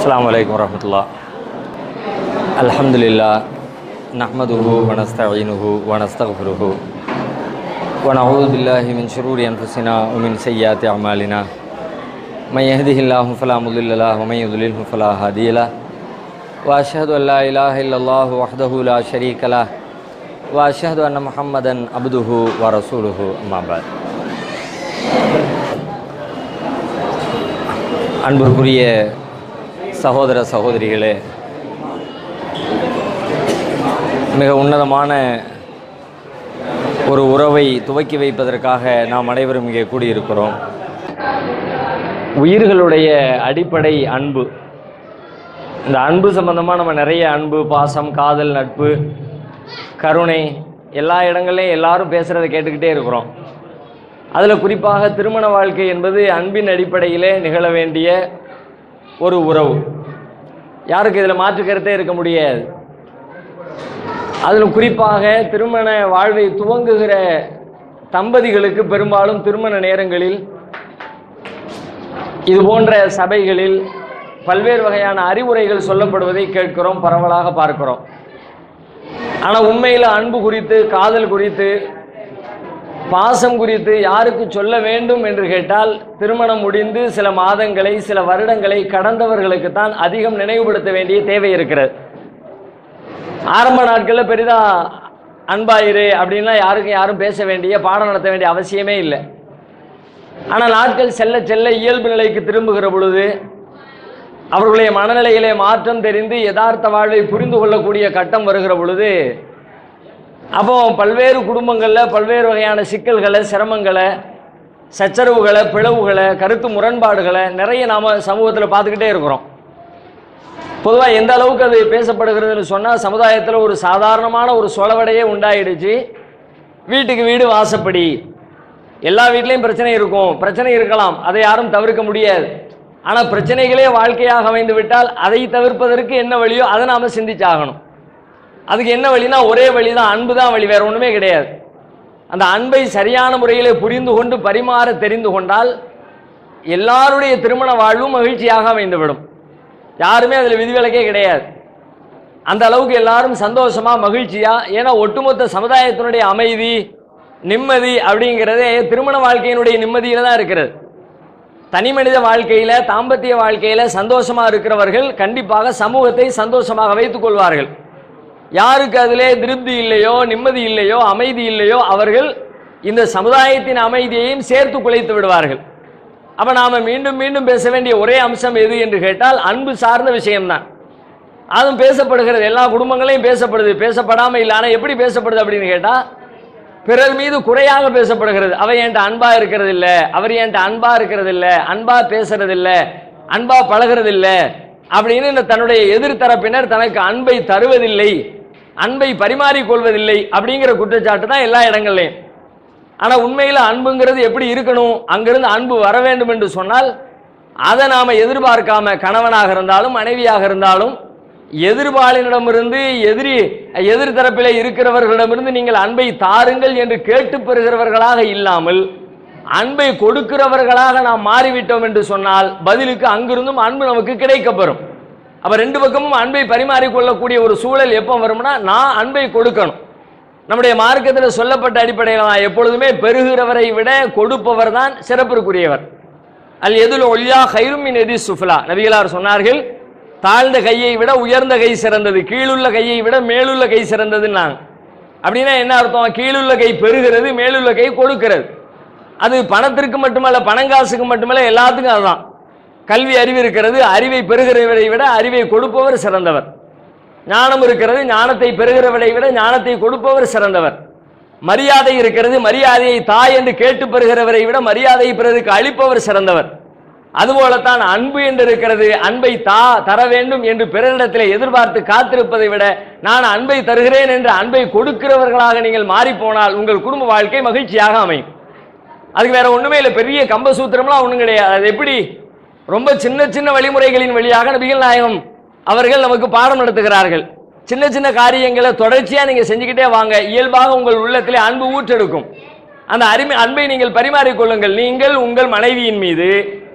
السلام عليكم ورحمة الله الحمد لله نحمده ونستعينه ونستغفره ونعوذ بالله من شرور أنفسنا ومن سيئات أعمالنا من يهده الله فلا مضل له ومن يضلله فلا هادي له وأشهد أن لا إله إلا الله وحده لا شريك له وأشهد أن محمدا عبده ورسوله أما بعد அன்பிற்குரிய சகோதர சகோதரிகளே மிக உன்னதமான ஒரு உறவை துவக்கி வைப்பதற்காக நாம் அனைவரும் இங்கே கூடியிருக்கிறோம் உயிர்களுடைய அடிப்படை அன்பு இந்த அன்பு சம்பந்தமாக நம்ம நிறைய அன்பு பாசம் காதல் நட்பு கருணை எல்லா இடங்கள்லையும் எல்லாரும் பேசுகிறத கேட்டுக்கிட்டே இருக்கிறோம் அதில் குறிப்பாக திருமண வாழ்க்கை என்பது அன்பின் அடிப்படையிலே நிகழ வேண்டிய ஒரு உறவு யாருக்கு இதில் மாற்று கருத்தே இருக்க முடியாது அதில் குறிப்பாக திருமண வாழ்வை துவங்குகிற தம்பதிகளுக்கு பெரும்பாலும் திருமண நேரங்களில் இது போன்ற சபைகளில் பல்வேறு வகையான அறிவுரைகள் சொல்லப்படுவதை கேட்கிறோம் பரவலாக பார்க்கிறோம் ஆனால் உண்மையில் அன்பு குறித்து காதல் குறித்து பாசம் குறித்து யாருக்கு சொல்ல வேண்டும் என்று கேட்டால் திருமணம் முடிந்து சில மாதங்களை சில வருடங்களை கடந்தவர்களுக்கு தான் அதிகம் நினைவுபடுத்த வேண்டிய தேவை இருக்கிறது ஆரம்ப நாட்களில் பெரிதா அன்பாயிரு அப்படின்லாம் யாருக்கும் யாரும் பேச வேண்டிய பாடம் நடத்த வேண்டிய அவசியமே இல்லை ஆனால் நாட்கள் செல்ல செல்ல இயல்பு நிலைக்கு திரும்புகிற பொழுது அவர்களுடைய மனநிலையிலே மாற்றம் தெரிந்து யதார்த்த வாழ்வை புரிந்து கொள்ளக்கூடிய கட்டம் வருகிற பொழுது அப்போ பல்வேறு குடும்பங்களில் பல்வேறு வகையான சிக்கல்களை சிரமங்களை சச்சரவுகளை பிளவுகளை கருத்து முரண்பாடுகளை நிறைய நாம் சமூகத்தில் பார்த்துக்கிட்டே இருக்கிறோம் பொதுவாக எந்த அளவுக்கு அது பேசப்படுகிறதுன்னு சொன்னால் சமுதாயத்தில் ஒரு சாதாரணமான ஒரு சொலவடையே உண்டாயிடுச்சு வீட்டுக்கு வீடு வாசப்படி எல்லா வீட்லேயும் பிரச்சனை இருக்கும் பிரச்சனை இருக்கலாம் அதை யாரும் தவிர்க்க முடியாது ஆனால் பிரச்சனைகளே வாழ்க்கையாக அமைந்து விட்டால் அதை தவிர்ப்பதற்கு என்ன வழியோ அதை நாம் சிந்திச்சாகணும் அதுக்கு என்ன வழினா ஒரே வழி தான் அன்பு தான் வழி வேற ஒன்றுமே கிடையாது அந்த அன்பை சரியான முறையில் புரிந்து கொண்டு பரிமாற தெரிந்து கொண்டால் எல்லாருடைய திருமண வாழ்வும் மகிழ்ச்சியாக அமைந்துவிடும் யாருமே அதில் விதிவிலக்கே கிடையாது அந்த அளவுக்கு எல்லாரும் சந்தோஷமா மகிழ்ச்சியா ஏன்னா ஒட்டுமொத்த சமுதாயத்தினுடைய அமைதி நிம்மதி அப்படிங்கிறதே திருமண வாழ்க்கையினுடைய நிம்மதியில தான் இருக்கிறது தனி மனித வாழ்க்கையில தாம்பத்திய வாழ்க்கையில சந்தோஷமா இருக்கிறவர்கள் கண்டிப்பாக சமூகத்தை சந்தோஷமாக வைத்துக் கொள்வார்கள் யாருக்கு அதிலே திருப்தி இல்லையோ நிம்மதி இல்லையோ அமைதி இல்லையோ அவர்கள் இந்த சமுதாயத்தின் அமைதியையும் சேர்த்து குலைத்து விடுவார்கள் அப்ப நாம மீண்டும் மீண்டும் பேச வேண்டிய ஒரே அம்சம் எது என்று கேட்டால் அன்பு சார்ந்த விஷயம்தான் அதுவும் பேசப்படுகிறது எல்லா குடும்பங்களையும் பேசப்படுது பேசப்படாம இல்லை ஆனால் எப்படி பேசப்படுது அப்படின்னு கேட்டா பிறர் மீது குறையாக பேசப்படுகிறது அவ என்கிட்ட அன்பா இருக்கிறது இல்ல அவர் என்கிட்ட அன்பா இருக்கிறது இல்ல அன்பா பேசுறது இல்ல அன்பா பழகிறது இல்ல அப்படின்னு இந்த தன்னுடைய எதிர்த்தரப்பினர் தனக்கு அன்பை தருவதில்லை அன்பை பரிமாறிக்கொள்வதில்லை அப்படிங்கிற குற்றச்சாட்டு தான் எல்லா இடங்கள்லையும் ஆனா உண்மையில அன்புங்கிறது எப்படி இருக்கணும் அங்கிருந்து அன்பு வர வேண்டும் என்று சொன்னால் அதை நாம எதிர்பார்க்காம கணவனாக இருந்தாலும் மனைவியாக இருந்தாலும் எதிர்பாலினிடமிருந்து எதிரி எதிர்த்தரப்பிலே இருக்கிறவர்களிடமிருந்து நீங்கள் அன்பை தாருங்கள் என்று கேட்டு பெறுகிறவர்களாக இல்லாமல் அன்பை கொடுக்கிறவர்களாக நாம் மாறிவிட்டோம் என்று சொன்னால் பதிலுக்கு அங்கிருந்தும் அன்பு நமக்கு கிடைக்கப்பெறும் அப்ப ரெண்டு பக்கமும் அன்பை பரிமாறிக்கொள்ளக்கூடிய ஒரு சூழல் எப்போ வரும்னா நான் அன்பை கொடுக்கணும் நம்முடைய மார்க்கத்தில் சொல்லப்பட்ட அடிப்படையில் தான் எப்பொழுதுமே பெறுகிறவரை விட கொடுப்பவர் தான் சிறப்பிற்குரியவர் அல் எதுல ஒல்யா ஹைருமின் எதி சுஃபலா நபிகளார் சொன்னார்கள் தாழ்ந்த கையை விட உயர்ந்த கை சிறந்தது கீழுள்ள கையை விட மேலுள்ள கை சிறந்ததுன்னாங்க அப்படின்னா என்ன அர்த்தம் கீழுள்ள கை பெறுகிறது மேலுள்ள கை கொடுக்கிறது அது பணத்திற்கு மட்டுமல்ல பணங்காசுக்கு மட்டுமல்ல எல்லாத்துக்கும் அதுதான் கல்வி அறிவு இருக்கிறது அறிவை பெறுகிறவரை விட அறிவை கொடுப்பவர் சிறந்தவர் ஞானம் இருக்கிறது ஞானத்தை பெறுகிறவரை விட ஞானத்தை கொடுப்பவர் சிறந்தவர் மரியாதை இருக்கிறது மரியாதையை தாய் என்று கேட்டு பெறுகிறவரை விட மரியாதையை பிறருக்கு அளிப்பவர் சிறந்தவர் அதுபோலத்தான் அன்பு என்று இருக்கிறது அன்பை தா தர வேண்டும் என்று பிறரிடத்தில் எதிர்பார்த்து காத்திருப்பதை விட நான் அன்பை தருகிறேன் என்று அன்பை கொடுக்கிறவர்களாக நீங்கள் மாறி போனால் உங்கள் குடும்ப வாழ்க்கை மகிழ்ச்சியாக அமையும் அதுக்கு வேற ஒண்ணுமே இல்லை பெரிய கம்பசூத்திரம்லாம் ஒண்ணும் கிடையாது அது எப்படி ரொம்ப சின்ன சின்ன வழிமுறைகளின் வழியாக நபிகள் நாயகம் அவர்கள் நமக்கு பாடம் நடத்துகிறார்கள் சின்ன சின்ன காரியங்களை தொடர்ச்சியா நீங்க செஞ்சுக்கிட்டே வாங்க இயல்பாக உங்கள் உள்ளத்திலே அன்பு ஊற்றெடுக்கும் அந்த அருமை அன்பை நீங்கள் பரிமாறிக்கொள்ளுங்கள் நீங்கள் உங்கள் மனைவியின் மீது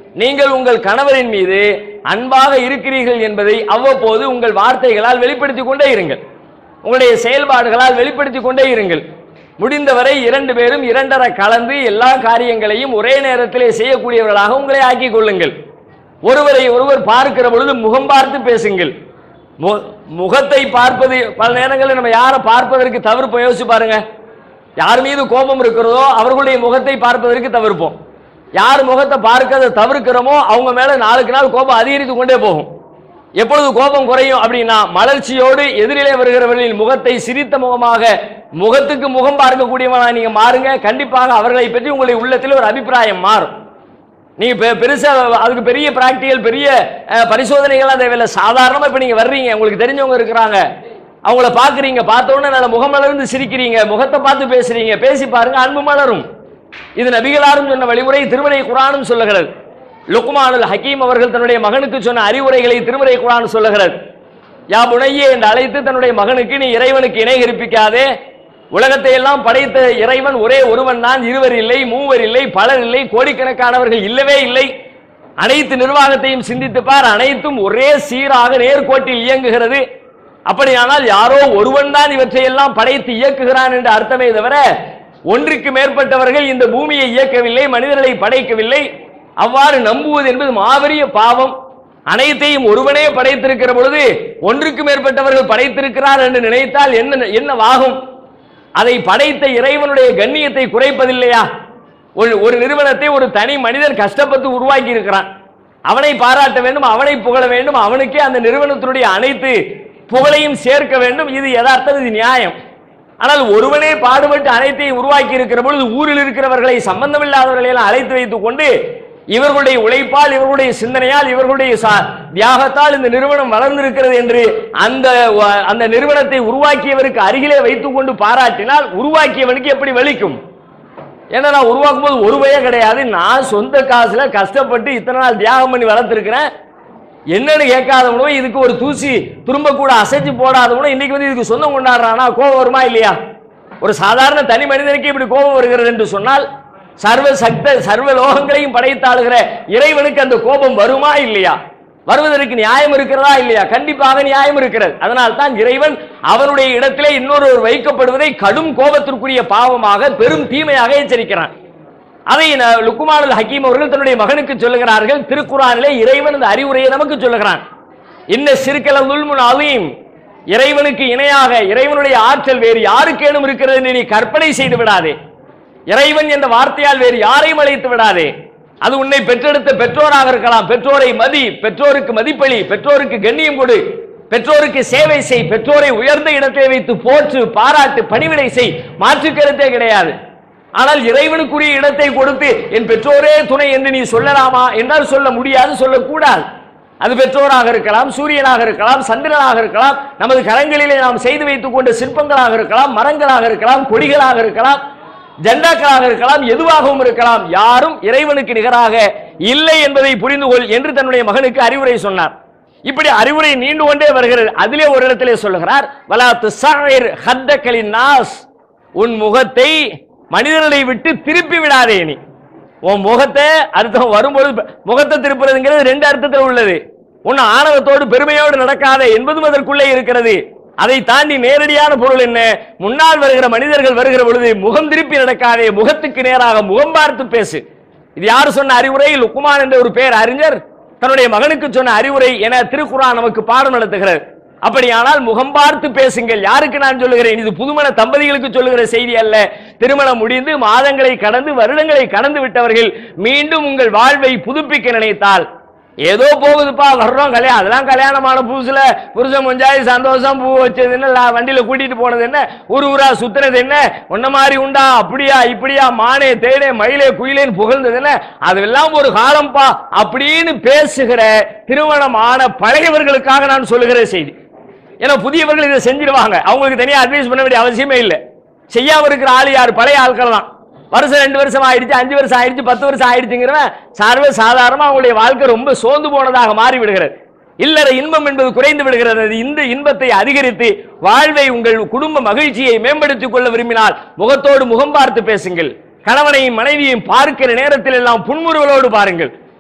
நீங்கள் உங்கள் கணவரின் மீது அன்பாக இருக்கிறீர்கள் என்பதை அவ்வப்போது உங்கள் வார்த்தைகளால் வெளிப்படுத்திக் கொண்டே இருங்கள் உங்களுடைய செயல்பாடுகளால் வெளிப்படுத்திக் கொண்டே இருங்கள் முடிந்தவரை இரண்டு பேரும் இரண்டரை கலந்து எல்லா காரியங்களையும் ஒரே நேரத்திலே செய்யக்கூடியவர்களாக உங்களை ஆக்கிக் கொள்ளுங்கள் ஒருவரை ஒருவர் பார்க்கிற பொழுது முகம் பார்த்து பேசுங்கள் மு- முகத்தை பார்ப்பது பல நேரங்களில் நம்ம யாரை பார்ப்பதற்கு தவிர்ப்போம் யோசிச்சு பாருங்க யார் மீது கோபம் இருக்கிறதோ அவர்களுடைய முகத்தை பார்ப்பதற்கு தவிர்ப்போம் யார் முகத்தை பார்க்கறத தவிர்க்கிறோமோ அவங்க மேல நாளுக்கு நாள் கோபம் அதிகரித்து கொண்டே போகும் எப்பொழுது கோபம் குறையும் அப்படின்னா மலர்ச்சியோடு எதிரிலே வருகிறவர்களின் முகத்தை சிரித்த முகமாக முகத்துக்கு முகம் பார்க்கக்கூடியவனா நீங்க மாறுங்க கண்டிப்பாக அவர்களை பற்றி உங்களுடைய உள்ளத்தில் ஒரு அபிப்பிராயம் மாறும் நீங்க பெ- பெருசா அதுக்கு பெரிய பிராக்டிகல் பெரிய அஹ், பரிசோதனைகள்லாம் தேவையில்லை சாதாரணமா இப்ப நீங்க வர்றீங்க உங்களுக்கு தெரிஞ்சவங்க இருக்கிறாங்க அவங்கள பாக்குறீங்க பார்த்த உடனே நல்ல முகம் மலர்ந்து சிரிக்கிறீங்க முகத்தை பார்த்து பேசுறீங்க பேசி பாருங்க அன்பு மலரும் இது நபிகளாரும் சொன்ன வழிமுறை திருமறை குரானும் சொல்லுகிறது லுக்மானுல் ஹக்கீம் அவர்கள் தன்னுடைய மகனுக்கு சொன்ன அறிவுரைகளை திருமறை குரான் சொல்லுகிறது யா புனையே என்று அழைத்து தன்னுடைய மகனுக்கு நீ இறைவனுக்கு இணை கற்பிக்காதே உலகத்தை எல்லாம் படைத்த இறைவன் ஒரே ஒருவன் தான் இருவர் இல்லை மூவர் இல்லை பலர் இல்லை கோடிக்கணக்கானவர்கள் இல்லவே இல்லை அனைத்து நிர்வாகத்தையும் சிந்தித்து பார் அனைத்தும் ஒரே சீராக நேர்கோட்டில் இயங்குகிறது அப்படியானால் யாரோ ஒருவன் தான் இவற்றையெல்லாம் படைத்து இயக்குகிறான் என்ற அர்த்தமே தவிர ஒன்றுக்கு மேற்பட்டவர்கள் இந்த பூமியை இயக்கவில்லை மனிதர்களை படைக்கவில்லை அவ்வாறு நம்புவது என்பது மாபெரிய பாவம் அனைத்தையும் ஒருவனே படைத்திருக்கிற பொழுது ஒன்றுக்கு மேற்பட்டவர்கள் படைத்திருக்கிறார் என்று நினைத்தால் என்ன என்னவாகும் அதை படைத்த இறைவனுடைய கண்ணியத்தை குறைப்பதில்லையா ஒரு ஒரு நிறுவனத்தை ஒரு தனி மனிதன் கஷ்டப்பட்டு உருவாக்கி இருக்கிறான் அவனை பாராட்ட வேண்டும் அவனை புகழ வேண்டும் அவனுக்கே அந்த நிறுவனத்தினுடைய அனைத்து புகழையும் சேர்க்க வேண்டும் இது யதார்த்தம் இது நியாயம் ஆனால் ஒருவனே பாடுபட்டு அனைத்தையும் உருவாக்கி இருக்கிற பொழுது ஊரில் இருக்கிறவர்களை சம்பந்தமில்லாதவர்களை எல்லாம் அழைத்து வைத்துக் கொண்டு இவர்களுடைய உழைப்பால் இவர்களுடைய சிந்தனையால் இவர்களுடைய சா- தியாகத்தால் இந்த நிறுவனம் வளர்ந்திருக்கிறது என்று அந்த வ- அந்த நிறுவனத்தை உருவாக்கியவருக்கு அருகிலே வைத்துக் கொண்டு பாராட்டினால் உருவாக்கியவனுக்கு எப்படி வலிக்கும் ஏன்னா நான் உருவாக்கும் போது ஒரு பயம் கிடையாது நான் சொந்த காசுல கஷ்டப்பட்டு இத்தனை நாள் தியாகம் பண்ணி வளர்த்துருக்கிறேன் என்னன்னு கேட்காதவனும் இதுக்கு ஒரு தூசி திரும்ப கூட அசைச்சு போடாதவனும் இன்னைக்கு வந்து இதுக்கு சொந்தம் கொண்டாடுறானா கோபம் வருமா இல்லையா ஒரு சாதாரண தனி மனிதனுக்கு இப்படி கோபம் வருகிறது என்று சொன்னால் சர்வ சக்த சர்வ லோகங்களையும் படைத்தாளுகிற இறைவனுக்கு அந்த கோபம் வருமா இல்லையா வருவதற்கு நியாயம் இருக்கிறதா இல்லையா கண்டிப்பாக நியாயம் இருக்கிறது அதனால் தான் இறைவன் அவனுடைய இடத்திலே இன்னொருவர் வைக்கப்படுவதை கடும் கோபத்திற்குரிய பாவமாக பெரும் தீமையாக எச்சரிக்கிறான் அதை ந- லுக்குமானுல் ஹக்கீம் அவர்கள் தன்னுடைய மகனுக்கு சொல்லுகிறார்கள் திருக்குறானிலே இறைவன் இந்த அறிவுரையை நமக்கு சொல்லுகிறான் இன்ன சிறுக்கல துல்முன் அலீம் இறைவனுக்கு இணையாக இறைவனுடைய ஆற்றல் வேறு யாருக்கேனும் இருக்கிறது என்று நீ கற்பனை செய்து விடாதே இறைவன் என்ற வார்த்தையால் வேறு யாரையும் அழைத்து விடாதே அது உன்னை பெற்றெடுத்த பெற்றோராக இருக்கலாம் பெற்றோரை மதி பெற்றோருக்கு மதிப்பளி பெற்றோருக்கு கண்ணியம் கொடு பெற்றோருக்கு சேவை செய் பெற்றோரை உயர்ந்த இடத்தை வைத்து போற்று பாராட்டு பணிவிடை செய் மாற்று கருத்தே கிடையாது ஆனால் இறைவனுக்குரிய இடத்தை கொடுத்து என் பெற்றோரே துணை என்று நீ சொல்லலாமா என்றால் சொல்ல முடியாது சொல்லக்கூடாது அது பெற்றோராக இருக்கலாம் சூரியனாக இருக்கலாம் சந்திரனாக இருக்கலாம் நமது கரங்களிலே நாம் செய்து வைத்துக் கொண்ட சிற்பங்களாக இருக்கலாம் மரங்களாக இருக்கலாம் கொடிகளாக இருக்கலாம் ஜெண்டாக்களாக இருக்கலாம் எதுவாகவும் இருக்கலாம் யாரும் இறைவனுக்கு நிகராக இல்லை என்பதை புரிந்து கொள் என்று தன்னுடைய மகனுக்கு அறிவுரை சொன்னார் இப்படி அறிவுரை நீண்டு கொண்டே வருகிறது அதிலே ஒரு இடத்திலே சொல்லுகிறார் வலா துசாயிர் ஹத்தக்களின் நாஸ் உன் முகத்தை மனிதர்களை விட்டு திருப்பி விடாதே நீ உன் முகத்தை அர்த்தம் வரும்பொழுது முகத்தை திருப்புறதுங்கிறது ரெண்டு அர்த்தத்தில் உள்ளது உன் ஆணவத்தோடு பெருமையோடு நடக்காதே என்பதும் அதற்குள்ளே இருக்கிறது அதை தாண்டி நேரடியான பொருள் என்ன முன்னால் வருகிற மனிதர்கள் வருகிற பொழுது முகம் திருப்பி நடக்காதே முகத்துக்கு நேராக முகம் பார்த்து பேசு இது யார் சொன்ன அறிவுரை லுக்குமான் என்ற ஒரு பேர் அறிஞர் தன்னுடைய மகனுக்கு சொன்ன அறிவுரை என திருக்குறான் நமக்கு பாடம் நடத்துகிறது அப்படியானால் முகம் பார்த்து பேசுங்கள் யாருக்கு நான் சொல்லுகிறேன் இது புதுமண தம்பதிகளுக்கு சொல்லுகிற செய்தி அல்ல திருமணம் முடிந்து மாதங்களை கடந்து வருடங்களை கடந்து விட்டவர்கள் மீண்டும் உங்கள் வாழ்வை புதுப்பிக்க நினைத்தால் ஏதோ போகுதுப்பா வர்றோம் கல்யாணம் அதெல்லாம் கல்யாணமான புதுசுல புருஷன் முஞ்சாய் சந்தோஷம் பூ வச்சது என்ன லா- வண்டியில கூட்டிட்டு போனது என்ன ஊர் ஊரா சுத்துனது என்ன உன்ன மாதிரி உண்டா அப்படியா இப்படியா மானே தேனே மயிலே குயிலேன்னு புகழ்ந்தது என்ன அதெல்லாம் ஒரு காலம்பா அப்படின்னு பேசுகிற திருமணமான பழையவர்களுக்காக நான் சொல்லுகிற செய்தி ஏன்னா புதியவர்கள் இதை செஞ்சிருவாங்க அவங்களுக்கு தனியா அட்வைஸ் பண்ண வேண்டிய அவசியமே இல்லை செய்யாம இருக்கிற ஆள் யார் பழைய ஆட்கள் தான் வருஷம் ரெண்டு வருஷம் ஆயிடுச்சு அஞ்சு வருஷம் ஆயிடுச்சு பத்து வருஷம் ஆயிடுச்சுங்கிறவன் சர்வ சாதாரணமா அவங்களுடைய வாழ்க்கை ரொம்ப சோர்ந்து போனதாக மாறி விடுகிறது இல்லற இன்பம் என்பது குறைந்து விடுகிறது அது இந்த இன்பத்தை அதிகரித்து வாழ்வை உங்கள் குடும்ப மகிழ்ச்சியை மேம்படுத்திக் கொள்ள விரும்பினால் முகத்தோடு முகம் பார்த்து பேசுங்கள் கணவனையும் மனைவியையும் பார்க்கிற நேரத்தில் எல்லாம் புன்முறுவலோடு பாருங்கள்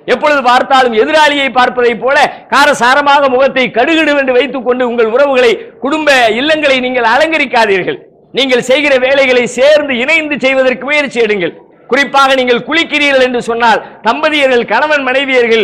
எப்பொழுது பார்த்தாலும் எதிராளியை பார்ப்பதை போல காரசாரமாக முகத்தை கடுகிடுவென்று வைத்துக் கொண்டு உங்கள் உறவுகளை குடும்ப இல்லங்களை நீங்கள் அலங்கரிக்காதீர்கள் நீங்கள் செய்கிற வேலைகளை சேர்ந்து இணைந்து செய்வதற்கு முயற்சி எடுங்கள் குறிப்பாக நீங்கள் குளிக்கிறீர்கள் என்று சொன்னால் தம்பதியர்கள் கணவன் மனைவியர்கள்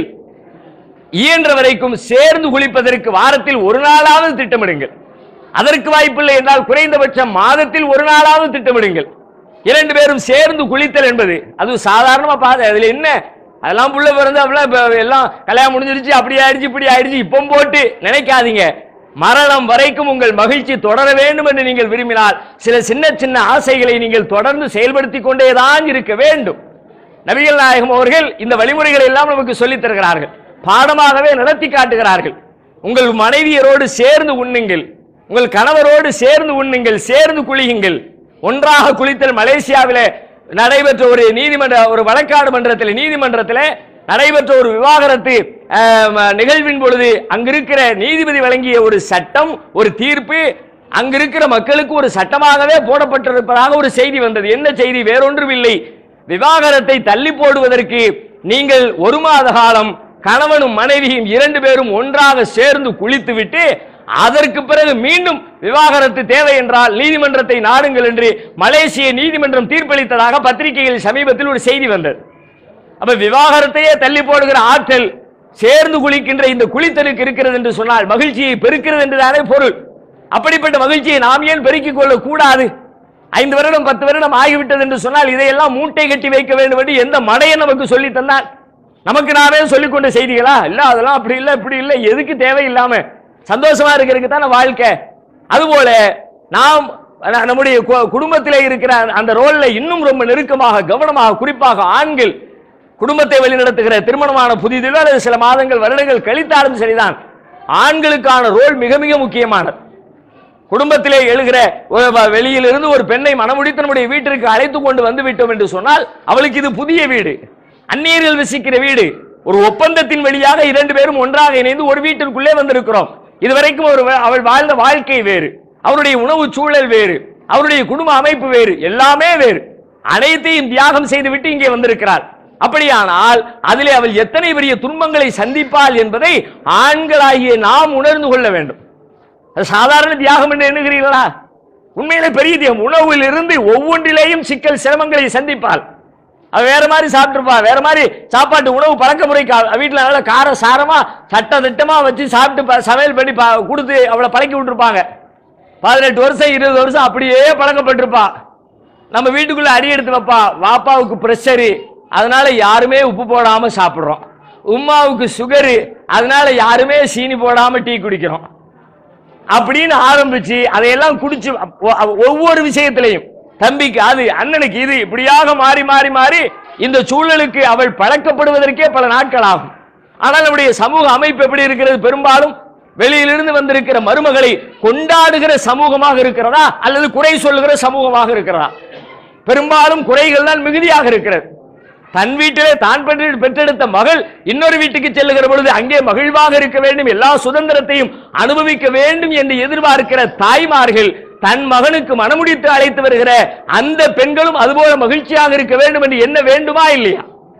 இயன்ற வரைக்கும் சேர்ந்து குளிப்பதற்கு வாரத்தில் ஒரு நாளாவது திட்டமிடுங்கள் அதற்கு வாய்ப்பில்லை என்றால் குறைந்தபட்சம் மாதத்தில் ஒரு நாளாவது திட்டமிடுங்கள் இரண்டு பேரும் சேர்ந்து குளித்தல் என்பது அது சாதாரணமா பாத அதுல என்ன அதெல்லாம் புள்ள பிறந்து அப்படிலாம் இப்ப எல்லாம் கல்யாணம் முடிஞ்சிருச்சு அப்படி ஆயிடுச்சு இப்படி ஆயிடுச்சு இப்போ போட்டு நினைக்காதீங்க மரணம் வரைக்கும் உங்கள் மகிழ்ச்சி தொடர வேண்டும் என்று நீங்கள் விரும்பினால் சில சின்ன சின்ன ஆசைகளை நீங்கள் தொடர்ந்து செயல்படுத்திக் கொண்டேதான் இருக்க வேண்டும் நபிகள் நாயகம் அவர்கள் இந்த வழிமுறைகளை எல்லாம் நமக்கு சொல்லித் தருகிறார்கள் பாடமாகவே நடத்தி காட்டுகிறார்கள் உங்கள் மனைவியரோடு சேர்ந்து உண்ணுங்கள் உங்கள் கணவரோடு சேர்ந்து உண்ணுங்கள் சேர்ந்து குளியுங்கள் ஒன்றாக குளித்தல் மலேசியாவிலே நடைபெற்ற ஒரு நீதிமன்ற ஒரு வழக்காடு மன்றத்தில் நீதிமன்றத்தில் நடைபெற்ற ஒரு விவாகரத்து ஆம், நிகழ்வின் பொழுது அங்கிருக்கிற நீதிபதி வழங்கிய ஒரு சட்டம் ஒரு தீர்ப்பு அங்கிருக்கிற மக்களுக்கு ஒரு சட்டமாகவே போடப்பட்டிருப்பதாக ஒரு செய்தி வந்தது என்ன செய்தி வேறொன்றும் இல்லை விவாகரத்தை தள்ளி போடுவதற்கு நீங்கள் ஒரு மாத காலம் கணவனும் மனைவியும் இரண்டு பேரும் ஒன்றாக சேர்ந்து குளித்துவிட்டு அதற்கு பிறகு மீண்டும் விவாகரத்து தேவை என்றால் நீதிமன்றத்தை நாடுங்கள் என்று மலேசிய நீதிமன்றம் தீர்ப்பளித்ததாக பத்திரிகையில் சமீபத்தில் ஒரு செய்தி வந்தது அப்ப விவாகரத்தையே தள்ளி போடுகிற ஆற்றல் சேர்ந்து குளிக்கின்ற இந்த குளித்தலுக்கு இருக்கிறது என்று சொன்னால் மகிழ்ச்சியை பெருக்கிறது என்றுதானே பொருள் அப்படிப்பட்ட மகிழ்ச்சியை நாம் ஏன் பெருக்கிக் கொள்ள கூடாது ஐந்து வருடம் பத்து வருடம் ஆகிவிட்டது என்று சொன்னால் இதையெல்லாம் மூட்டை கட்டி வைக்க வேண்டும் என்று எந்த மடையை நமக்கு சொல்லி தந்தால் நமக்கு நாமே சொல்லிக் கொண்ட செய்திகளா இல்ல அதெல்லாம் அப்படி இல்ல இப்படி இல்ல எதுக்கு தேவையில்லாம சந்தோஷமா இருக்கிறதுக்கு தானே வாழ்க்கை அதுபோல நாம் ந- நம்முடைய கு- குடும்பத்திலே இருக்கிற அந்த ரோல்ல இன்னும் ரொம்ப நெருக்கமாக கவனமாக குறிப்பாக ஆண்கள் குடும்பத்தை வழிநடத்துகிற திருமணமான புதிதிலோ அல்லது சில மாதங்கள் வருடங்கள் கழித்தாலும் சரிதான் ஆண்களுக்கான ரோல் மிக மிக முக்கியமானது குடும்பத்திலே எழுகிற ஒரு வ- வெளியிலிருந்து ஒரு பெண்ணை மனமுடித்து நம்முடைய வீட்டிற்கு அழைத்து கொண்டு வந்து விட்டோம் என்று சொன்னால் அவளுக்கு இது புதிய வீடு அந்நியர்கள் வசிக்கிற வீடு ஒரு ஒப்பந்தத்தின் வழியாக இரண்டு பேரும் ஒன்றாக இணைந்து ஒரு வீட்டிற்குள்ளே வந்திருக்கிறோம் இதுவரைக்கும் ஒரு வ- அவள் வாழ்ந்த வாழ்க்கை வேறு அவருடைய உணவு சூழல் வேறு அவருடைய குடும்ப அமைப்பு வேறு எல்லாமே வேறு அனைத்தையும் தியாகம் செய்துவிட்டு இங்கே வந்திருக்கிறாள் அப்படியானால் அதிலே அவள் எத்தனை பெரிய துன்பங்களை சந்திப்பாள் என்பதை ஆண்களாகிய நாம் உணர்ந்து கொள்ள வேண்டும் அது சாதாரண தியாகம் என்று எண்ணுகிறீர்களா உண்மையிலே பெரிய தியாகம் உணவில் இருந்து ஒவ்வொன்றிலேயும் சிக்கல் சிரமங்களை சந்திப்பாள் அவ வேற மாதிரி சாப்பிட்டுருப்பா வேற மாதிரி சாப்பாட்டு உணவு பழக்க முறைக்கு அவ வீட்டுல நல்ல கார சாரமா சட்ட திட்டமா வச்சு சாப்பிட்டு ப- சமையல் பண்ணி ப- கொடுத்து அவளை பழக்கி விட்டுருப்பாங்க பதினெட்டு வருஷம் இருபது வருஷம் அப்படியே பழக்கப்பட்டிருப்பா நம்ம வீட்டுக்குள்ள அடி எடுத்து வைப்பா வாப்பாவுக்கு பிரஷரு அதனால யாருமே உப்பு போடாம சாப்பிடுறோம் உம்மாவுக்கு சுகரு அதனால யாருமே சீனி போடாம டீ குடிக்கிறோம் அப்படின்னு ஆரம்பிச்சு அதையெல்லாம் குடிச்சு ஒ- ஒவ்வொரு விஷயத்திலையும் தம்பிக்கு அது அண்ணனுக்கு இது இப்படியாக மாறி மாறி மாறி இந்த சூழலுக்கு அவள் பழக்கப்படுவதற்கே பல நாட்கள் ஆகும் ஆனால் நம்முடைய சமூக அமைப்பு எப்படி இருக்கிறது பெரும்பாலும் வெளியிலிருந்து வந்திருக்கிற மருமகளை கொண்டாடுகிற சமூகமாக இருக்கிறதா அல்லது குறை சொல்லுகிற சமூகமாக இருக்கிறதா பெரும்பாலும் குறைகள் தான் மிகுதியாக இருக்கிறது தன் வீட்டிலே தான் பெற்று- பெற்றெடுத்த மகள் இன்னொரு வீட்டுக்கு செல்லுகிற பொழுது அங்கே மகிழ்வாக இருக்க வேண்டும் எல்லா சுதந்திரத்தையும் அனுபவிக்க வேண்டும் என்று எதிர்பார்க்கிற தாய்மார்கள் தன் மகனுக்கு மனமுடித்து அழைத்து வருகிற அந்த பெண்களும் அதுபோல மகிழ்ச்சியாக இருக்க வேண்டும் என்று என்ன வேண்டுமா இல்லையா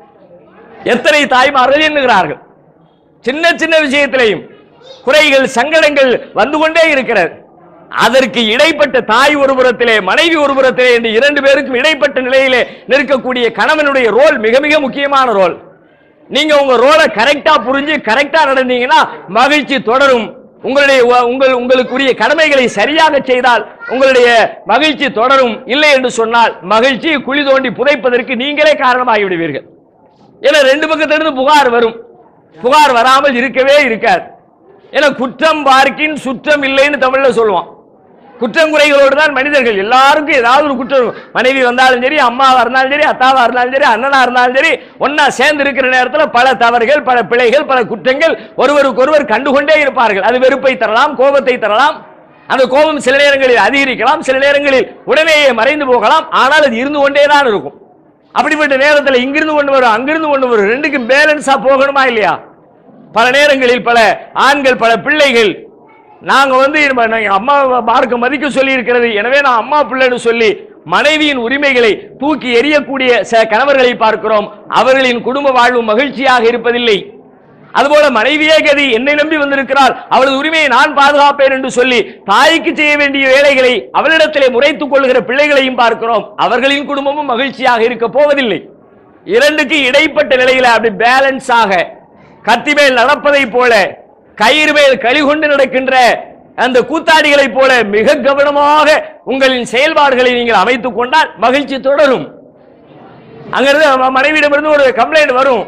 எத்தனை தாய்மார்கள் எண்ணுகிறார்கள் சின்ன சின்ன விஷயத்திலையும் குறைகள் சங்கடங்கள் வந்து கொண்டே இருக்கிறது அதற்கு இடைப்பட்ட தாய் ஒரு புறத்திலே மனைவி ஒரு புறத்திலே என்று இரண்டு பேருக்கும் இடைப்பட்ட நிலையிலே நிற்கக்கூடிய கணவனுடைய ரோல் மிக மிக முக்கியமான ரோல் நீங்க உங்க ரோலை கரெக்டா புரிஞ்சு கரெக்டா நடந்தீங்கன்னா மகிழ்ச்சி தொடரும் உங்களுடைய உ- உங்கள் உங்களுக்குரிய கடமைகளை சரியாக செய்தால் உங்களுடைய மகிழ்ச்சி தொடரும் இல்லை என்று சொன்னால் மகிழ்ச்சி குழி தோண்டி புதைப்பதற்கு நீங்களே காரணமாகி விடுவீர்கள் ஏன்னா ரெண்டு பக்கத்திலிருந்து புகார் வரும் புகார் வராமல் இருக்கவே இருக்காது ஏன்னா குற்றம் பார்க்கின் சுற்றம் இல்லைன்னு தமிழ்ல சொல்லுவான் குற்றம் குறைகளோடு தான் மனிதர்கள் எல்லாருக்கும் ஏதாவது ஒரு குற்றம் இருக்கும். மனைவி வந்தாலும் சரி அம்மாவா இருந்தாலும் சரி அத்தாவா இருந்தாலும் சரி அண்ணனா இருந்தாலும் சரி ஒன்னா சேர்ந்து இருக்கிற நேரத்தில் பல தவறுகள் பல பிழைகள் பல குற்றங்கள் ஒருவருக்கொருவர் கண்டுகொண்டே இருப்பார்கள் அது வெறுப்பை தரலாம் கோபத்தை தரலாம் அந்த கோபம் சில நேரங்களில் அதிகரிக்கலாம் சில நேரங்களில் உடனேயே மறைந்து போகலாம் ஆனால் அது இருந்து கொண்டே தான் இருக்கும் அப்படிப்பட்ட நேரத்தில் இங்கிருந்து கொண்டு வரும் அங்கிருந்து கொண்டு வரும் ரெண்டுக்கும் பேலன்ஸா போகணுமா இல்லையா பல நேரங்களில் பல ஆண்கள் பல பிள்ளைகள் நாங்க வந்து நம்ம- எங்க அம்மா மார்க்க மதிக்க சொல்லி இருக்கிறது எனவே நான் அம்மா பிள்ளைன்னு சொல்லி மனைவியின் உரிமைகளை தூக்கி எறியக்கூடிய சில கணவர்களை பார்க்கிறோம் அவர்களின் குடும்ப வாழ்வு மகிழ்ச்சியாக இருப்பதில்லை அதுபோல மனைவியே கதி என்னை நம்பி வந்திருக்கிறாள் அவளது உரிமையை நான் பாதுகாப்பேன் என்று சொல்லி தாய்க்கு செய்ய வேண்டிய வேலைகளை அவளிடத்திலே முறைத்துக் கொள்கிற பிள்ளைகளையும் பார்க்கிறோம் அவர்களின் குடும்பமும் மகிழ்ச்சியாக இருக்க போவதில்லை இரண்டுக்கு இடைப்பட்ட நிலையில அப்படி பேலன்ஸ் ஆக கத்தி மேல் நடப்பதைப் போல கயிறு மேல் களி கொண்டு நடக்கின்ற அந்த கூத்தாடிகளைப் போல மிக கவனமாக உங்களின் செயல்பாடுகளை நீங்கள் அமைத்துக் கொண்டால் மகிழ்ச்சி தொடரும் அங்கிருந்து ம- மனைவியிடமிருந்து ஒரு கம்ப்ளைண்ட் வரும்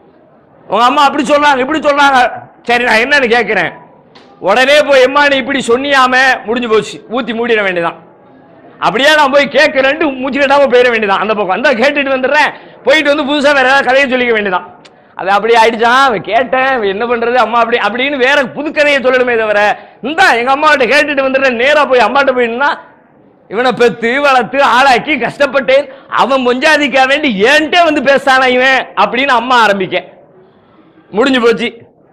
உங்க அம்மா அப்படி சொல்றாங்க இப்படி சொல்றாங்க சரி நான் என்னன்னு கேட்கிறேன் உடனே போய் எம்மா நீ இப்படி சொன்னியாம முடிஞ்சு போச்சு ஊத்தி மூடிட வேண்டியதான் அப்படியே நான் போய் கேட்கிறேன்ட்டு மூச்சு கட்டாம போயிட வேண்டியதான் அந்த பக்கம் அந்த கேட்டுட்டு வந்துடுறேன் போயிட்டு வந்து புதுசா வேற ஏதாவது கதையை சொல்லிக்க வேண்டியதான் அது அப்படியே ஆயிடுச்சான் அவன் கேட்டேன் அவன் என்ன பண்றது அம்மா அப்படி அப்படின்னு வேற புது கதையை சொல்லணுமே தவிர இந்த எங்க அம்மாட்ட கேட்டுட்டு வந்துடுறேன் நேரா போய் அம்மாட்ட போயிடுனா இவனை பெத்து வளர்த்து ஆளாக்கி கஷ்டப்பட்டேன் அவன் மொஞ்சாதிக்க வேண்டி ஏன்ட்டே வந்து பேசானா இவன் அப்படின்னு அம்மா ஆரம்பிக்க முடிஞ்சு போச்சு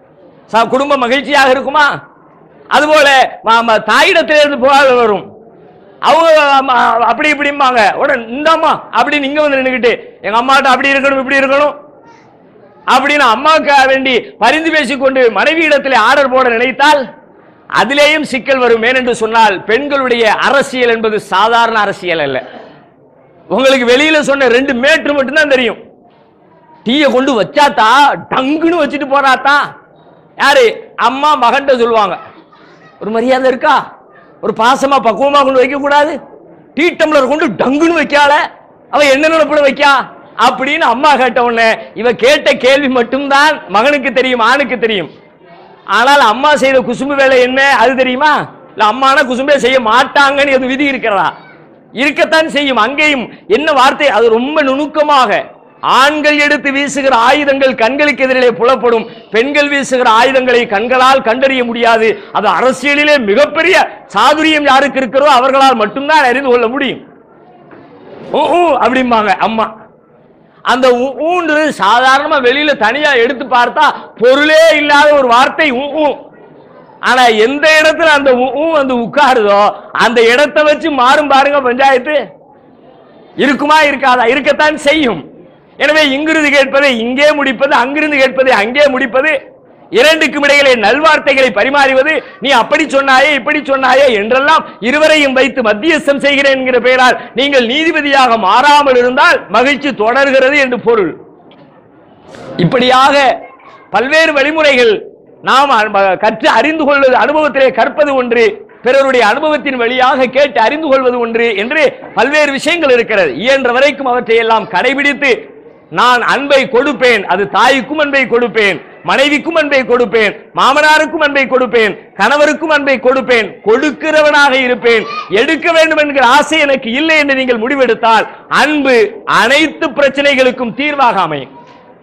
ச- குடும்பம் மகிழ்ச்சியாக இருக்குமா அதுபோல ம- ம- தாயிடத்திலிருந்து புகார்கள் வரும் அவங்க அம்மா, அப்படி இப்படிம்பாங்க உடனே இந்தாம்மா அப்படின்னு இங்க வந்து நின்னுக்கிட்டு எங்க அம்மாட்ட அப்படி இருக்கணும் இப்படி இருக்கணும் அப்படின்னு அம்மாவுக்கு வேண்டி பரிந்து பேசிக்கொண்டு மனைவியிடத்திலே ஆர்டர் போட நினைத்தால் அதிலேயும் சிக்கல் வரும் ஏனென்று சொன்னால் பெண்களுடைய அரசியல் என்பது சாதாரண அரசியல் அல்ல உங்களுக்கு வெளியில சொன்ன ரெண்டு மேட்ரு மட்டும்தான் தெரியும் டீயை கொண்டு வச்சாத்தா டங்குன்னு வச்சுட்டு போறாத்தா யாரு அம்மா மகன்கிட்ட சொல்லுவாங்க ஒரு மரியாதை இருக்கா ஒரு பாசமா பக்குவமா கொண்டு வைக்க கூடாது டீ டம்ளர் கொண்டு டங்குன்னு வைக்கால அவ என்ன நினைப்புல வைக்கா அப்படின்னு அம்மா கேட்ட உடனே இவ கேட்ட கேள்வி மட்டும்தான் மகனுக்கு தெரியும் ஆணுக்கு தெரியும் ஆனால் அம்மா செய்த குசும்பு வேலை என்ன அது தெரியுமா இல்ல அம்மானா குசும்பே செய்ய மாட்டாங்கன்னு எதுவும் விதி இருக்கிறதா இருக்கத்தான் செய்யும் அங்கேயும் என்ன வார்த்தை அது ரொம்ப நுணுக்கமாக ஆண்கள் எடுத்து வீசுகிற ஆயுதங்கள் கண்களுக்கு எதிரிலே புலப்படும் பெண்கள் வீசுகிற ஆயுதங்களை கண்களால் கண்டறிய முடியாது அது அரசியலிலே மிகப்பெரிய சாதுரியம் யாருக்கு இருக்கிறதோ அவர்களால் மட்டும்தான் அறிந்து கொள்ள முடியும் ஊ, ஊ அப்படிம்பாங்க அம்மா அந்த ஊ- ஊன்றது சாதாரணமா வெளியில தனியா எடுத்து பார்த்தா பொருளே இல்லாத ஒரு வார்த்தை ஊ ஊ. ஆனா எந்த இடத்துல அந்த ஊ ஊ வந்து உட்காருதோ அந்த இடத்தை வச்சு மாறும் பாருங்க பஞ்சாயத்து இருக்குமா இருக்காதா இருக்கத்தான் செய்யும் எனவே இங்கிருந்து கேட்பதை இங்கே முடிப்பது அங்கிருந்து கேட்பதை அங்கே முடிப்பது இரண்டுக்கும் இடையிலே நல்வார்த்தைகளை பரிமாறுவது நீ அப்படி சொன்னாயே இப்படி சொன்னாயே என்றெல்லாம் இருவரையும் வைத்து மத்தியஸ்தம் செய்கிறேன் என்கிற பெயரால் நீங்கள் நீதிபதியாக மாறாமல் இருந்தால் மகிழ்ச்சி தொடர்கிறது என்று பொருள் இப்படியாக பல்வேறு வழிமுறைகள் நாம் அ- கற்று அறிந்து கொள்வது அனுபவத்திலே கற்பது ஒன்று பிறருடைய அனுபவத்தின் வழியாக கேட்டு அறிந்து கொள்வது ஒன்று என்று பல்வேறு விஷயங்கள் இருக்கிறது இயன்ற வரைக்கும் அவற்றை எல்லாம் கடைபிடித்து நான் அன்பை கொடுப்பேன் அது தாய்க்கும் அன்பை கொடுப்பேன் மனைவிக்கும் அன்பை கொடுப்பேன் மாமனாருக்கும் அன்பை கொடுப்பேன் கணவருக்கும் அன்பை கொடுப்பேன் கொடுக்கிறவனாக இருப்பேன் எடுக்க வேண்டும் என்கிற ஆசை எனக்கு இல்லை என்று நீங்கள் முடிவெடுத்தால் அன்பு அனைத்து பிரச்சனைகளுக்கும் தீர்வாக அமையும்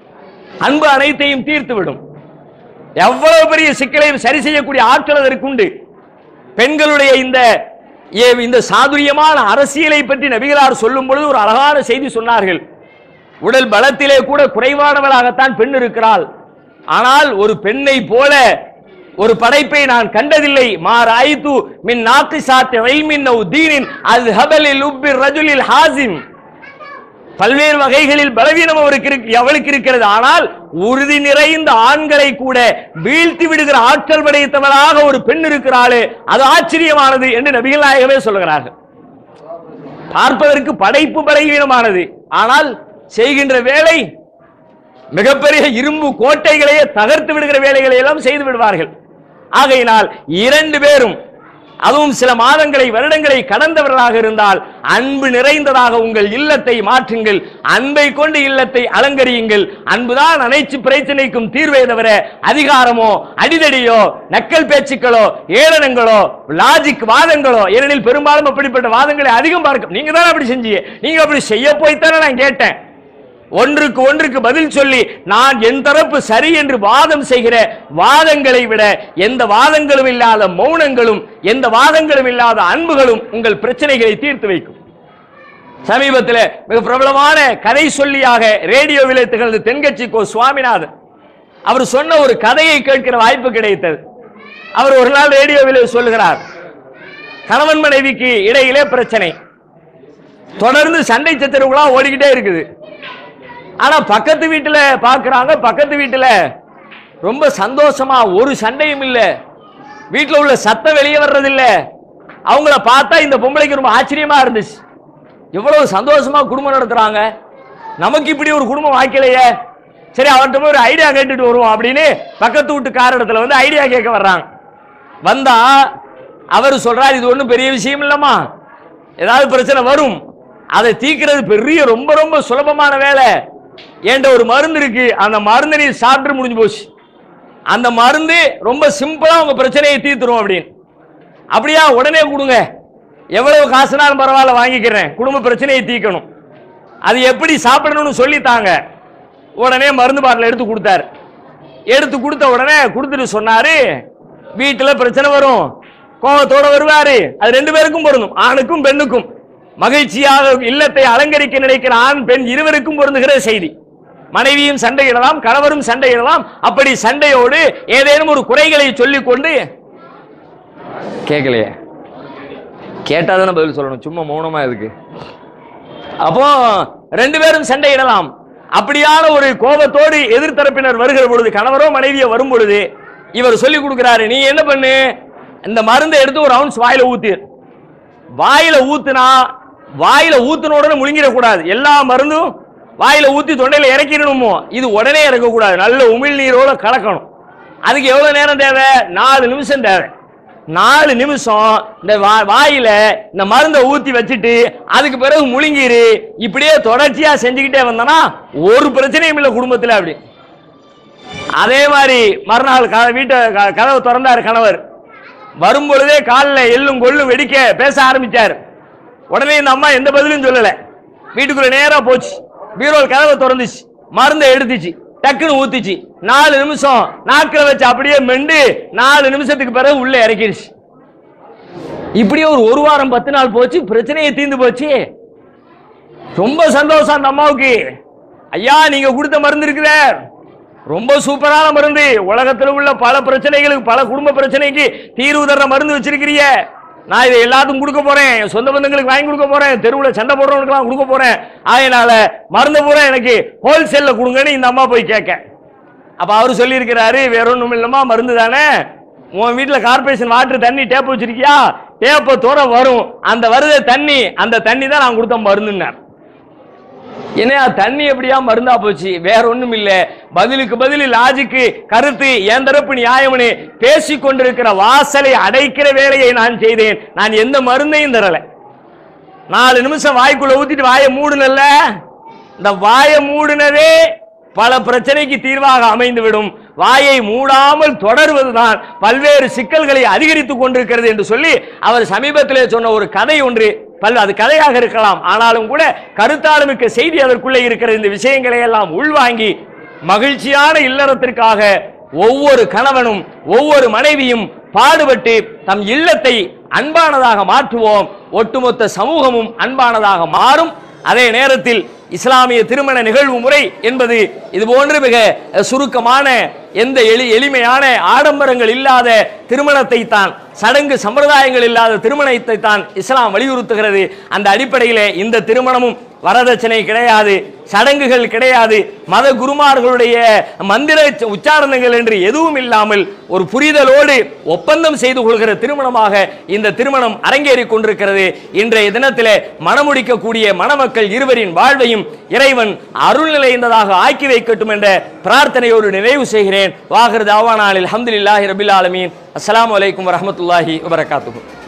அன்பு அனைத்தையும் தீர்த்துவிடும் எவ்வளவு பெரிய சிக்கலையும் சரி செய்யக்கூடிய ஆற்றல் அதற்கு உண்டு பெண்களுடைய இந்த ஏ- இந்த சாதுரியமான அரசியலை பற்றி நபிகளார் சொல்லும் பொழுது ஒரு அழகான செய்தி சொன்னார்கள் உடல் பலத்திலே கூட குறைவானவளாகத்தான் பெண் இருக்கிறாள் ஆனால் ஒரு பெண்ணை போல ஒரு படைப்பை நான் கண்டதில்லை மார் ஆயித்து மின் நாக்கு சாத்து வைமின் தீனின் அது ஹபலில் உப்பிர் ரஜுலில் ஹாசிம் பல்வேறு வகைகளில் பலவீனம் அவருக்கு இருக்கு- அவளுக்கு இருக்கிறது ஆனால் உறுதி நிறைந்த ஆண்களை கூட வீழ்த்தி விடுகிற ஆற்றல் படைத்தவளாக ஒரு பெண் இருக்கிறாளே அது ஆச்சரியமானது என்று நபிகள் நாயகமே சொல்லுகிறார்கள் பார்ப்பதற்கு படைப்பு பலவீனமானது ஆனால் செய்கின்ற வேலை மிகப்பெரிய இரும்பு கோட்டைகளையே தகர்த்து விடுகிற வேலைகளை எல்லாம் செய்து விடுவார்கள் ஆகையினால் இரண்டு பேரும் அதுவும் சில மாதங்களை வருடங்களை கடந்தவர்களாக இருந்தால் அன்பு நிறைந்ததாக உங்கள் இல்லத்தை மாற்றுங்கள் அன்பை கொண்டு இல்லத்தை அலங்கரியுங்கள் அன்புதான் அனைத்து பிரச்சனைக்கும் தீர்வே தவிர அதிகாரமோ அடிதடியோ நக்கல் பேச்சுக்களோ ஏளனங்களோ லாஜிக் வாதங்களோ ஏனெனில் பெரும்பாலும் அப்படிப்பட்ட வாதங்களை அதிகம் பார்க்க நீங்க தான் அப்படி செஞ்சீங்க நீங்க அப்படி செய்ய போய்த்தானே நான் கேட்டேன் ஒன்றுக்கு ஒன்றுக்கு பதில் சொல்லி நான் என் தரப்பு சரி என்று வாதம் செய்கிற வாதங்களை விட எந்த வாதங்களும் இல்லாத மௌனங்களும் எந்த வாதங்களும் இல்லாத அன்புகளும் உங்கள் பிரச்சனைகளை தீர்த்து வைக்கும் சமீபத்தில் மிக பிரபலமான கதை சொல்லியாக ரேடியோவில் திகழ்ந்த தென்கட்சி கோ சுவாமிநாதன் அவர் சொன்ன ஒரு கதையை கேட்கிற வாய்ப்பு கிடைத்தது அவர் ஒரு நாள் ரேடியோவில் சொல்லுகிறார் கணவன் மனைவிக்கு இடையிலே பிரச்சனை தொடர்ந்து சண்டை சச்சரவுகளா ஓடிக்கிட்டே இருக்குது ஆனா பக்கத்து வீட்டுல பாக்குறாங்க பக்கத்து வீட்டுல ரொம்ப சந்தோஷமா ஒரு சண்டையும் இல்ல வீட்டுல உள்ள சத்தம் வெளியே வர்றதில்ல அவங்கள பார்த்தா இந்த பொம்பளைக்கு ரொம்ப ஆச்சரியமா இருந்துச்சு எவ்வளவு சந்தோஷமா குடும்பம் நடத்துறாங்க நமக்கு இப்படி ஒரு குடும்பம் வாய்க்கலையே சரி அவன்கிட்ட போய் ஒரு ஐடியா கேட்டுட்டு வருவோம் அப்படின்னு பக்கத்து வீட்டுக்காரஇடத்துல வந்து ஐடியா கேட்க வர்றாங்க வந்தா அவர் சொல்றார் இது ஒன்றும் பெரிய விஷயம் இல்லம்மா ஏதாவது பிரச்சனை வரும் அதை தீக்கிறது பெரிய ரொம்ப ரொம்ப சுலபமான வேலை என்கிட்ட ஒரு மருந்து இருக்கு அந்த மருந்து நீ சாப்பிட்டு முடிஞ்சு போச்சு அந்த மருந்து ரொம்ப சிம்பிளா உங்க பிரச்சனையை தீர்த்துரும் அப்படின்னு அப்படியா உடனே கொடுங்க எவ்வளவு காசுனாலும் பரவாயில்ல வாங்கிக்கிறேன் குடும்ப பிரச்சனையை தீர்க்கணும் அது எப்படி சாப்பிடணும்னு சொல்லித்தாங்க உடனே மருந்து பாட்டில் எடுத்து கொடுத்தாரு எடுத்து கொடுத்த உடனே கொடுத்துட்டு சொன்னாரு வீட்டுல பிரச்சனை வரும் கோபத்தோட வருவாரு அது ரெண்டு பேருக்கும் பொருந்தும் ஆணுக்கும் பெண்ணுக்கும் மகிழ்ச்சியாக இல்லத்தை அலங்கரிக்க நினைக்கிற ஆண் பெண் இருவருக்கும் பொருந்துகிற செய்தி மனைவியும் சண்டையிடலாம் கணவரும் சண்டையிடலாம் அப்படி சண்டையோடு ஏதேனும் ஒரு குறைகளை சொல்லிக் கொண்டு கேட்கலையே கேட்டாதானே பதில் சொல்லணும் சும்மா மௌனமா இருக்கு அப்போ ரெண்டு பேரும் சண்டையிடலாம் அப்படியான ஒரு கோபத்தோடு எதிர்த்தரப்பினர் வருகிற பொழுது கணவரோ மனைவியோ வரும் பொழுது இவர் சொல்லி கொடுக்கிறாரு நீ என்ன பண்ணு இந்த மருந்தை எடுத்து ஒரு ரவுண்ட்ஸ் வாயில ஊத்து வாயில ஊத்துனா வாயில ஊத்துன உடனே முழுங்கிடக்கூடாது எல்லா மருந்தும் வாயில ஊத்தி தொண்டையில இறக்கிடணுமோ இது உடனே இறக்கக்கூடாது நல்ல உமிழ் நீரோட கலக்கணும் அதுக்கு எவ்வளவு நேரம் தேவை நாலு நிமிஷம் தேவை நாலு நிமிஷம் இந்த வா- வாயில இந்த மருந்தை ஊத்தி வச்சுட்டு அதுக்கு பிறகு முழுங்கிரு இப்படியே தொடர்ச்சியா செஞ்சுக்கிட்டே வந்தனா ஒரு பிரச்சனையும் இல்லை குடும்பத்துல அப்படி அதே மாதிரி மறுநாள் க- வீட்டை க- கதவு திறந்தார் கணவர் வரும் பொழுதே காலில் எள்ளும் கொள்ளும் வெடிக்க பேச ஆரம்பிச்சார் உடனே இந்த அம்மா எந்த பதிலும் சொல்லல வீட்டுக்குள்ள நேரா போச்சு பீரோல் கதவை திறந்துச்சு மருந்தை எடுத்துச்சு டக்குன்னு ஊத்திச்சு நாலு நிமிஷம் நாக்கில வச்சு அப்படியே மெண்டு நாலு நிமிஷத்துக்கு பிறகு உள்ள இறக்கிடுச்சு இப்படியே ஒரு ஒரு வாரம் பத்து நாள் போச்சு பிரச்சனையே தீர்ந்து போச்சு ரொம்ப சந்தோஷம் அந்த அம்மாவுக்கு ஐயா நீங்க கொடுத்த மருந்து இருக்குதே ரொம்ப சூப்பரான மருந்து உலகத்தில் உள்ள பல பிரச்சனைகளுக்கு பல குடும்ப பிரச்சனைக்கு தீர்வு தர்ற மருந்து வச்சிருக்கிறீங்க நான் இதை எல்லாத்துக்கும் கொடுக்க போறேன் என் சொந்த பந்தங்களுக்கு வாங்கி கொடுக்க போறேன் தெருவில் சண்டை போடுறவனுக்குலாம் கொடுக்க போறேன் அதனால மருந்து பூரா எனக்கு ஹோல்சேல்ல கொடுங்கன்னு இந்த அம்மா போய் கேட்க அப்ப அவர் சொல்லியிருக்கிறாரு வேற ஒண்ணும் இல்லம்மா மருந்து தானே உன் வீட்டுல கார்பரேஷன் வாட்டர் தண்ணி டேப் வச்சிருக்கியா டேப்பை தோற வரும் அந்த வருத தண்ணி அந்த தண்ணி தான் நான் கொடுத்த மருந்துன்னார் என்ன தண்ணி எப்படியா மருந்தா போச்சு வேற ஒண்ணும் இல்ல பதிலுக்கு பதில் லாஜிக்கு கருத்து என் தரப்பு நியாயம்னு பேசிக் கொண்டிருக்கிற வாசலை அடைக்கிற வேலையை நான் செய்தேன் நான் எந்த மருந்தையும் தரல நாலு நிமிஷம் வாய்க்குள்ள ஊத்திட்டு வாயை மூடுனல்ல இந்த வாயை மூடுனதே பல பிரச்சனைக்கு தீர்வாக அமைந்துவிடும் வாயை மூடாமல் தொடர்வதுதான் பல்வேறு சிக்கல்களை அதிகரித்துக் கொண்டிருக்கிறது என்று சொல்லி அவர் சமீபத்திலே சொன்ன ஒரு கதை ஒன்று பல் அது கதையாக இருக்கலாம் ஆனாலும் கூட கருத்தாளுமிக்க செய்தி அதற்குள்ளே இருக்கிற இந்த விஷயங்களை எல்லாம் உள்வாங்கி மகிழ்ச்சியான இல்லறத்திற்காக ஒவ்வொரு கணவனும் ஒவ்வொரு மனைவியும் பாடுபட்டு தம் இல்லத்தை அன்பானதாக மாற்றுவோம் ஒட்டுமொத்த சமூகமும் அன்பானதாக மாறும் அதே நேரத்தில் இஸ்லாமிய திருமண நிகழ்வு முறை என்பது இது போன்று மிக அஹ், சுருக்கமான எந்த எளி எளிமையான ஆடம்பரங்கள் இல்லாத திருமணத்தை தான் சடங்கு சம்பிரதாயங்கள் இல்லாத திருமணத்தை தான் இஸ்லாம் வலியுறுத்துகிறது அந்த அடிப்படையிலே இந்த திருமணமும் வரதட்சணை கிடையாது சடங்குகள் கிடையாது மத குருமார்களுடைய மந்திர உச்சாரணங்கள் என்று எதுவும் இல்லாமல் ஒரு புரிதலோடு ஒப்பந்தம் செய்து கொள்கிற திருமணமாக இந்த திருமணம் அரங்கேறிக் கொண்டிருக்கிறது இன்றைய தினத்திலே மணமுடிக்கக்கூடிய மணமக்கள் இருவரின் வாழ்வையும் இறைவன் அருள் நிலைந்ததாக ஆக்கி வைக்கட்டும் என்ற பிரார்த்தனையோடு நிறைவு செய்கிறேன் வாகர் தாவானாலில் அல்ஹம்துலில்லாஹி ரபில் ஆலமீன் அஸ்ஸலாமு அலைக்கும் வரஹ்மத்துல்லாஹி வபரகாத்துஹு